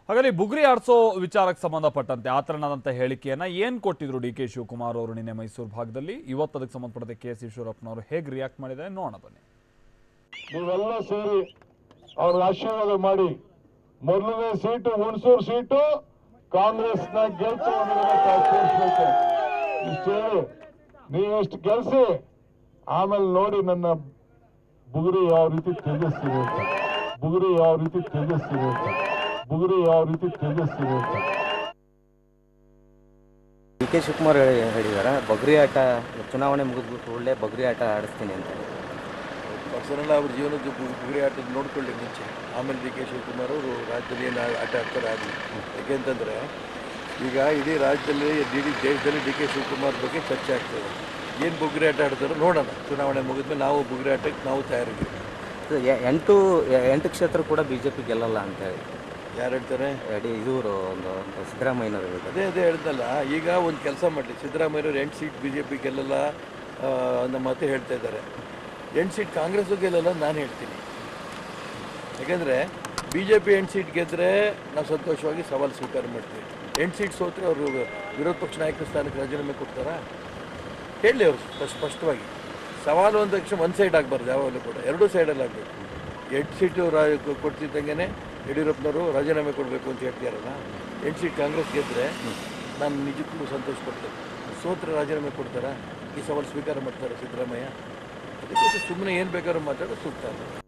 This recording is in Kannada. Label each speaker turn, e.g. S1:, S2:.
S1: ಹಾಗಾದ್ರೆ ಈ ಬುಗ್ರಿ ಆಡ್ಸೋ ವಿಚಾರಕ್ಕೆ ಸಂಬಂಧಪಟ್ಟಂತೆ ಆತರನಾದಂಥ ಹೇಳಿಕೆಯನ್ನ ಏನ್ ಕೊಟ್ಟಿದ್ರು ಡಿ ಕೆ ಶಿವಕುಮಾರ್ ಅವರು ನಿನ್ನೆ ಮೈಸೂರು ಭಾಗದಲ್ಲಿ ಇವತ್ತು ಅದಕ್ಕೆ ಸಂಬಂಧಪಟ್ಟಂತೆ ಕೆ ಎಸ್ ಈಶ್ವರಪ್ಪನವರು ಹೇಗೆ ರಿಯಾಕ್ಟ್ ಮಾಡಿದ್ದಾರೆ ನೋಡೋಣ ಬನ್ನಿ
S2: ನೀವೆಲ್ಲ ಸೇರಿ ಅವ್ರಿಗೆ ಆಶೀರ್ವಾದ ಮಾಡಿ ಮೊದಲನೇ ಸೀಟು ಹುಣಸೂರು ಸೀಟು ಕಾಂಗ್ರೆಸ್ ನ ಗೆಲ್ತು ತೋರಿಸ್ಬೇಕು ಇಷ್ಟು ಹೇಳಿ ನೀವಿಷ್ಟು ಗೆಲ್ಸಿ ಆಮೇಲೆ ನೋಡಿ ನನ್ನ ಬುಗುರಿ ಯಾವ ರೀತಿ ತೇಜಸ್ಸಿದೆ ಅಂತ ಬುಗುರಿ ಯಾವ ರೀತಿ ತೇಜಸ್ಸಿದೆ ಅಂತ ಬುಗುರಿ ಯಾವ ರೀತಿ ತೇಜಸ್ಸಿದೆ ಅಂತ
S3: ಡಿ ಕೆ ಶಿವಕುಮಾರ್ ಹೇಳಿ ಹೇಳಿದಾರ ಬಗ್ರಿ ಆಟ ಚುನಾವಣೆ ಮುಗಿದ್ಬಿಟ್ಟು ಒಳ್ಳೆ ಬಗ್ರಿ ಆಟ ಆಡಿಸ್ತೀನಿ ಅಂತ
S4: ಪರ್ಸನಲ್ ಅವ್ರ ಜೀವನದ ಬು- ಬುಗುರಿ ಆಟದ ನೋಡ್ಕೊಳ್ಳಿ ಮುಂಚೆ ಆಮೇಲೆ ಡಿ ಕೆ ಶಿವಕುಮಾರ್ ಅವರು ರಾಜ್ಯದಲ್ಲಿ ಏನು ಆಟ ಆಡ್ತಾರೆ ಆಗಲಿ ಯಾಕೆಂತಂದರೆ ಈಗ ಇಡೀ ರಾಜ್ಯದಲ್ಲಿ ಇಡೀ ದೇಶದಲ್ಲಿ ಡಿ ಕೆ ಶಿವಕುಮಾರ್ ಬಗ್ಗೆ ಚರ್ಚೆ ಆಗ್ತದೆ ಏನು ಬುಗುರಿ ಆಟ ಆಡ್ತಾರೋ ನೋಡೋಣ ಚುನಾವಣೆ ಮುಗಿದ್ಮೇಲೆ ನಾವು ಬುಗುರಿ ಆಟಕ್ಕೆ ನಾವು ತಯಾರಿದ್ದೀವಿ
S3: ಇದು ಎ- ಎಂಟು ಎ- ಎಂಟು ಕ್ಷೇತ್ರ ಕೂಡ ಬಿ ಜೆ ಪಿ ಗೆಲ್ಲಲ್ಲ ಅಂತ ಹೇಳಿ
S4: ಯಾರು ಹೇಳ್ತಾರೆ
S3: ಇಡೀ ಇವರು ಒಂದು ಒಂದು ಸಿದ್ದರಾಮಯ್ಯನವರು ಹೇಳಿದ್ದಾರೆ
S4: ಅದೇ ಅದೇ ಹೇಳ್ದಲ್ಲ ಈಗ ಒಂದು ಕೆಲಸ ಮಾಡಲಿ ಸಿದ್ದರಾಮಯ್ಯವ್ರು ಎಂಟು ಸೀಟ್ ಬಿ ಜೆ ಪಿ ಗೆಲ್ಲಲ್ಲ ಆ, ಅನ್ನೋ ಮಾತು ಹೇಳ್ತಾ ಇದ್ದಾರೆ ಎಂಟು ಸೀಟ್ ಕಾಂಗ್ರೆಸ್ಸು ಗೆಲ್ಲಲ್ಲ ಅಂತ ನಾನು ಹೇಳ್ತೀನಿ ಯಾಕೆಂದರೆ ಬಿ ಜೆ ಪಿ ಎಂಟು ಸೀಟ್ ಗೆದ್ದರೆ ನಾವು ಸಂತೋಷವಾಗಿ ಸವಾಲು ಸ್ವೀಕಾರ ಮಾಡ್ತೀವಿ ಎಂಟು ಸೀಟ್ ಸೋತ್ರೆ ಅವರು ವಿರೋಧ ಪಕ್ಷ ನಾಯಕ ಸ್ಥಾನಕ್ಕೆ ರಾಜೀನಾಮೆ ಕೊಡ್ತಾರಾ ಹೇಳಿ ಅವರು ಸ್ಪ- ಸ್ಪಷ್ಟವಾಗಿ ಸವಾಲು ಅಂದ ತಕ್ಷಣ ಒಂದು ಸೈಡ್ ಆಗಬಾರ್ದು ಯಾವಾಗಲೂ ಕೂಡ ಎರಡೂ ಸೈಡಲ್ಲಿ ಆಗಬೇಕು ಎಂಟು ಸೀಟು ರಾ ಕೊಡ್ತಿದ್ದಂಗೆ ಯಡಿಯೂರಪ್ಪನವರು ರಾಜೀನಾಮೆ ಕೊಡಬೇಕು ಅಂತ ಹೇಳ್ತೀರಲ್ಲ ಎಂಟು ಸೀಟ್ ಕಾಂಗ್ರೆಸ್ ಗೆದ್ದರೆ ನಾನು ನಿಜಕ್ಕೂ ಸಂತೋಷ ಪಡ್ತೇನೆ ಸೋತ್ರ ರಾಜೀನಾಮೆ ಕೊಡ್ತಾರಾ ಈ ಸವಾಲು ಸ್ವೀಕಾರ ಮಾಡ್ತಾರೆ ಸಿದ್ದರಾಮಯ್ಯ ಅದಕ್ಕೆ ಸುಮ್ಮನೆ ಏನು ಬೇಕಾದ್ರೂ ಮಾತಾಡೋ ಸೂಕ್ತ ಅಲ್ಲ